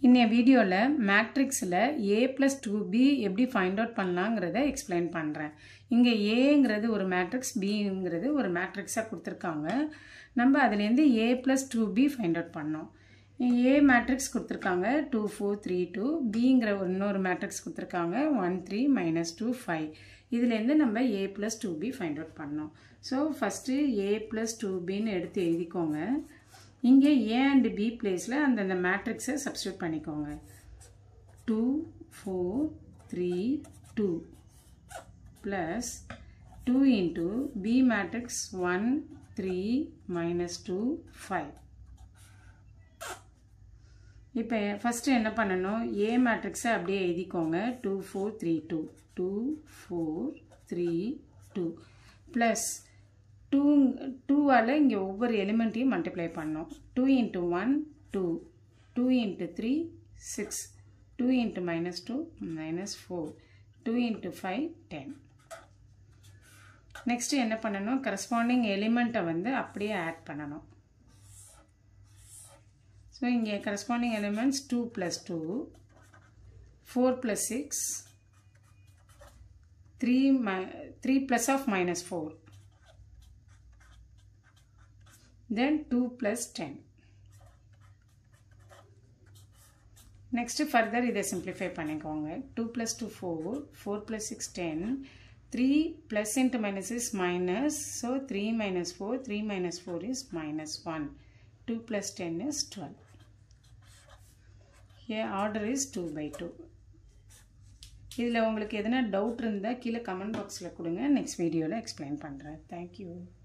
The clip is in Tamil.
இன்னைய வீடியோவில் மேட்ரிக்ஸில் ஏ ப்ளஸ் டூ பி எப்படி ஃபைண்ட் அவுட் பண்ணலாங்கிறத எக்ஸ்பிளைன் பண்ணுறேன் இங்கே ஏங்கிறது ஒரு மேட்ரிக்ஸ் பிங்கிறது ஒரு மேட்ரிக்ஸாக கொடுத்துருக்காங்க நம்ம அதுலேருந்து A plus two B find out பண்ணோம் ஏ மேட்ரிக்ஸ் கொடுத்துருக்காங்க டூ ஃபோர் த்ரீ டூ பிங்கிற ஒரு இன்னொரு மேட்ரிக்ஸ் கொடுத்துருக்காங்க one three minus two five இதுலேருந்து நம்ம A plus two B find out பண்ணோம் so first A plus two பின்னு எடுத்து எழுதிக்கோங்க இங்கே ஏ அண்ட் பி பிளேஸில் அந்தந்த மேட்ரிக்ஸை சப்ஸ்டியூட் பண்ணிக்கோங்க two four three two plus two into B matrix one three minus two five இப்போ ஃபஸ்ட்டு என்ன பண்ணணும் ஏ மேட்ரிக்ஸை அப்படியே எழுதிக்கோங்க two four three two two four three two plus two டூவால் இங்கே ஒவ்வொரு எலிமெண்ட்டையும் மல்டிப்ளை பண்ணோம் two into one two two into three six two into minus two minus four two into five ten next என்ன பண்ணணும் கரஸ்பாண்டிங் எலிமெண்ட்டை வந்து அப்படியே ஆட் பண்ணணும் ஸோ இங்கே corresponding elements two plus two four plus six three my three plus of minus four then 2 plus 10 next further இதை simplify பண்ணிக்கோங்க 2 plus 2 4 4 plus 6 10 3 plus into minus is minus so 3 minus 4 3 minus 4 is minus 1 2 plus 10 is 12 here order is 2 by 2 இதில் உங்களுக்கு எதனா டவுட் இருந்தால் கீழே கமெண்ட் பாக்ஸில் கொடுங்க நெக்ஸ்ட் வீடியோவில் எக்ஸ்பிளைன் பண்ணுறேன் தேங்க்யூ